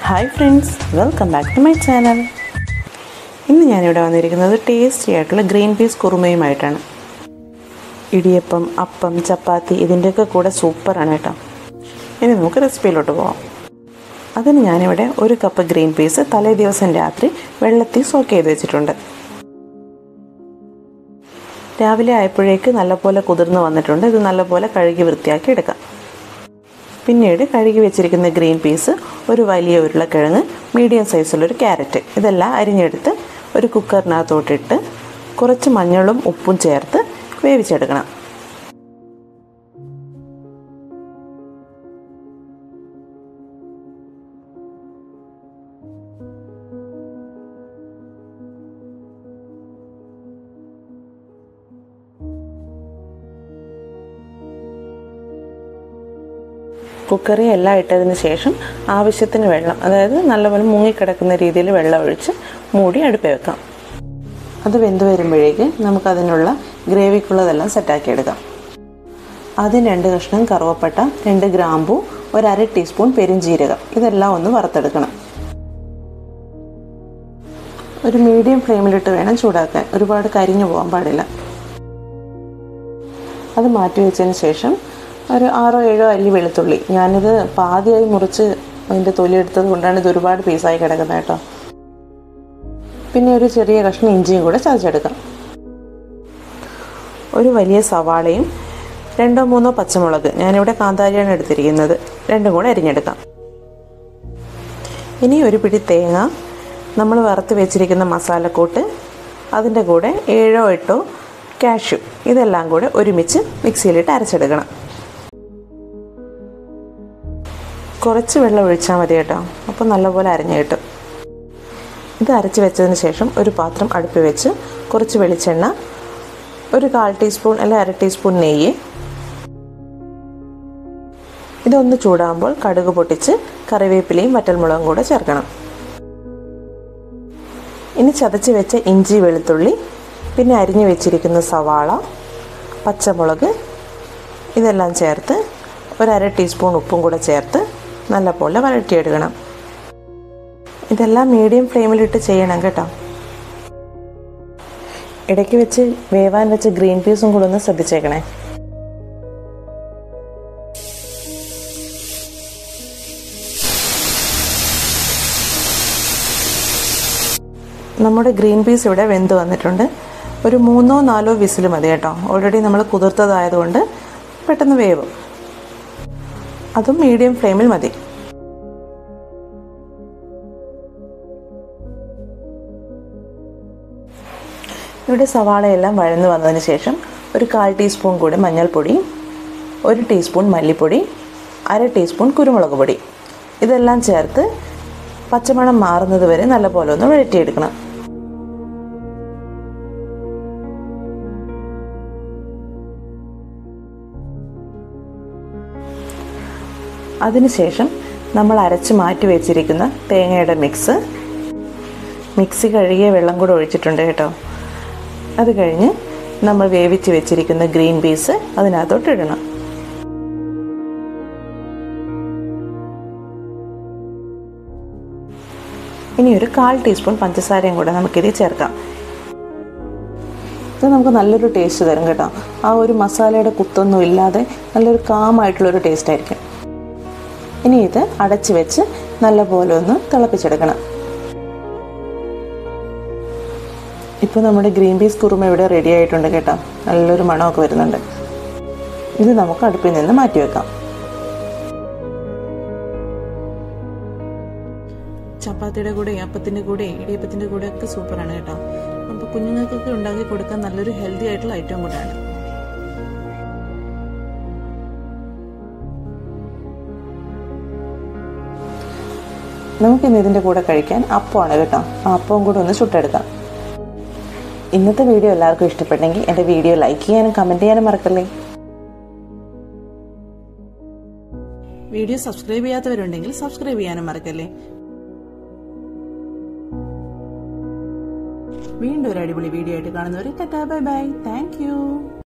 hi friends welcome back to my channel ഇന്ന് ഞാനിവിടെ വന്നിരിക്കുന്നത് ടേസ്റ്റി ആയിട്ടുള്ള ഗ്രീൻ പീസ് കുറുമയുമായിട്ടാണ് ഇടിയപ്പം അപ്പം ചപ്പാത്തി ഇതിൻ്റെയൊക്കെ കൂടെ സൂപ്പറാണ് കേട്ടോ ഇനി നമുക്ക് റെസിപ്പിയിലോട്ട് പോവാം അതിന് ഞാനിവിടെ ഒരു കപ്പ് ഗ്രീൻ പീസ് തലേ ദിവസം രാത്രി വെള്ളത്തിൽ സോക്ക് ചെയ്ത് വെച്ചിട്ടുണ്ട് രാവിലെ ആയപ്പോഴേക്ക് നല്ലപോലെ കുതിർന്ന് വന്നിട്ടുണ്ട് ഇത് നല്ലപോലെ കഴുകി വൃത്തിയാക്കി എടുക്കാം പിന്നീട് കഴുകി വെച്ചിരിക്കുന്ന ഗ്രീൻ പീസ് ഒരു വലിയ ഉരുളക്കിഴങ്ങ് മീഡിയം സൈസിലൊരു ക്യാരറ്റ് ഇതെല്ലാം അരിഞ്ഞെടുത്ത് ഒരു കുക്കറിനകത്തോട്ടിട്ട് കുറച്ച് മഞ്ഞളും ഉപ്പും ചേർത്ത് വേവിച്ചെടുക്കണം കുക്കറിൽ എല്ലാം ഇട്ടതിന് ശേഷം ആവശ്യത്തിന് വെള്ളം അതായത് നല്ലപോലെ മുങ്ങിക്കിടക്കുന്ന രീതിയിൽ വെള്ളം ഒഴിച്ച് മൂടി അടുപ്പേ വെക്കാം അത് വെന്ത് വരുമ്പോഴേക്ക് നമുക്കതിനുള്ള ഗ്രേവിക്കുള്ളതെല്ലാം സെറ്റാക്കി എടുക്കാം ആദ്യം രണ്ട് കഷ്ണം കറുവപ്പട്ട രണ്ട് ഗ്രാമ്പു ഒരു അര ടീസ്പൂൺ പെരിഞ്ജീരകം ഇതെല്ലാം ഒന്ന് വറുത്തെടുക്കണം ഒരു മീഡിയം ഫ്ലെയിമിലിട്ട് വേണം ചൂടാക്കാൻ ഒരുപാട് കരിഞ്ഞു പോകാൻ പാടില്ല അത് മാറ്റി വെച്ചതിന് ശേഷം ഒരു ആറോ ഏഴോ അല്ലി വെളുത്തുള്ളി ഞാനിത് പാതിയായി മുറിച്ച് അതിൻ്റെ തൊലി എടുത്തത് കൊണ്ടാണ് ഇത് ഒരുപാട് പീസായി കിടക്കുന്നത് കേട്ടോ പിന്നെ ഒരു ചെറിയ കഷ്ണം ഇഞ്ചിയും കൂടെ ചതച്ചെടുക്കാം ഒരു വലിയ സവാളയും രണ്ടോ മൂന്നോ പച്ചമുളക് ഞാനിവിടെ കാന്താരിയാണ് എടുത്തിരിക്കുന്നത് രണ്ടും കൂടെ അരിഞ്ഞെടുക്കാം ഇനി ഒരു പിടി തേങ്ങ നമ്മൾ വറുത്ത് വെച്ചിരിക്കുന്ന മസാലക്കൂട്ട് അതിൻ്റെ കൂടെ ഏഴോ എട്ടോ കാഷ്യൂ ഇതെല്ലാം കൂടെ ഒരുമിച്ച് മിക്സിയിലിട്ട് അരച്ചെടുക്കണം കുറച്ച് വെള്ളം ഒഴിച്ചാൽ മതി കേട്ടോ അപ്പോൾ നല്ലപോലെ അരഞ്ഞു കിട്ടും ഇത് അരച്ച് വെച്ചതിന് ശേഷം ഒരു പാത്രം അടുപ്പിൽ വെച്ച് കുറച്ച് വെളിച്ചെണ്ണ ഒരു കാൽ ടീസ്പൂൺ അല്ലെങ്കിൽ അര ടീസ്പൂൺ നെയ്യ് ഇതൊന്ന് ചൂടാകുമ്പോൾ കടുക് പൊട്ടിച്ച് കറിവേപ്പിലയും വറ്റൽമുളകും കൂടെ ചേർക്കണം ഇനി ചതച്ച് വെച്ച ഇഞ്ചി വെളുത്തുള്ളി പിന്നെ അരിഞ്ഞു വെച്ചിരിക്കുന്ന സവാള പച്ചമുളക് ഇതെല്ലാം ചേർത്ത് ഒരു അര ടീസ്പൂൺ ഉപ്പും കൂടെ ചേർത്ത് നല്ലപോലെ വഴറ്റിയെടുക്കണം ഇതെല്ലാം മീഡിയം ഫ്ലെയിമിലിട്ട് ചെയ്യണം കേട്ടോ ഇടയ്ക്ക് വെച്ച് വേവാൻ വെച്ച ഗ്രീൻ പീസും കൂടെ ഒന്ന് ശ്രദ്ധിച്ചേക്കണേ നമ്മുടെ ഗ്രീൻ പീസ് ഇവിടെ വെന്ത് വന്നിട്ടുണ്ട് ഒരു മൂന്നോ നാലോ വിസിൽ മതി കേട്ടോ ഓൾറെഡി നമ്മൾ കുതിർത്തതായതുകൊണ്ട് പെട്ടെന്ന് വേവും അതും മീഡിയം ഫ്ലെയിമിൽ മതി ഇവിടെ സവാളയെല്ലാം വഴന്നു വന്നതിന് ശേഷം ഒരു കാൽ ടീസ്പൂൺ കൂടി മഞ്ഞൾപ്പൊടി ഒരു ടീസ്പൂൺ മല്ലിപ്പൊടി അര ടീസ്പൂൺ കുരുമുളക് പൊടി ഇതെല്ലാം ചേർത്ത് പച്ചമണം മാറുന്നത് വരെ നല്ലപോലെ ഒന്ന് വഴറ്റിയെടുക്കണം അതിനുശേഷം നമ്മൾ അരച്ച് മാറ്റി വെച്ചിരിക്കുന്ന തേങ്ങയുടെ മിക്സ് മിക്സി കഴുകിയ വെള്ളം കൂടെ ഒഴിച്ചിട്ടുണ്ട് കേട്ടോ അത് കഴിഞ്ഞ് നമ്മൾ വേവിച്ച് വെച്ചിരിക്കുന്ന ഗ്രീൻ പീസ് അതിനകത്തോട്ട് ഇടണം ഇനി ഒരു കാൽ ടീസ്പൂൺ പഞ്ചസാരയും കൂടെ നമുക്കിതിൽ ചേർക്കാം ഇത് നമുക്ക് നല്ലൊരു ടേസ്റ്റ് തരും കേട്ടോ ആ ഒരു മസാലയുടെ കുത്തൊന്നും ഇല്ലാതെ നല്ലൊരു കാമായിട്ടുള്ളൊരു ടേസ്റ്റ് ആയിരിക്കും ഇനി ഇത് അടച്ച് വെച്ച് നല്ലപോലെ ഒന്ന് തിളപ്പിച്ചെടുക്കണം ഇപ്പോൾ നമ്മുടെ ഗ്രീൻ പീസ് കുറുമ ഇവിടെ റെഡി ആയിട്ടുണ്ട് കേട്ടോ നല്ലൊരു മണമൊക്കെ വരുന്നുണ്ട് ഇത് നമുക്ക് അടുപ്പിൽ നിന്ന് മാറ്റി വെക്കാം ചപ്പാത്തിയുടെ കൂടെ അപ്പത്തിൻ്റെ കൂടെ ഇടിയപ്പത്തിൻ്റെ കൂടെ ഒക്കെ സൂപ്പറാണ് കേട്ടോ അപ്പോൾ കുഞ്ഞുങ്ങൾക്കൊക്കെ ഉണ്ടാക്കി കൊടുക്കാൻ നല്ലൊരു ഹെൽത്തി ആയിട്ടുള്ള ഐറ്റം കൂടെയാണ് നമുക്കിന്ന് ഇതിൻ്റെ കൂടെ കഴിക്കാൻ അപ്പമാണ് കേട്ടോ ആ അപ്പവും കൂടെ ഒന്ന് ചുട്ടെടുക്കാം ഇന്നത്തെ വീഡിയോ എല്ലാവർക്കും ഇഷ്ടപ്പെട്ടെങ്കിൽ എൻ്റെ വീഡിയോ ലൈക്ക് ചെയ്യാനും കമൻറ്റ് ചെയ്യാനും മറക്കല്ലേ വീഡിയോ സബ്സ്ക്രൈബ് ചെയ്യാത്തവരുണ്ടെങ്കിൽ സബ്സ്ക്രൈബ് ചെയ്യാനും മറക്കല്ലേ വീണ്ടും ഒരു അടിപൊളി വീഡിയോ ആയിട്ട് കാണുന്നവരെ ടാറ്റാ ബൈ ബൈ താങ്ക്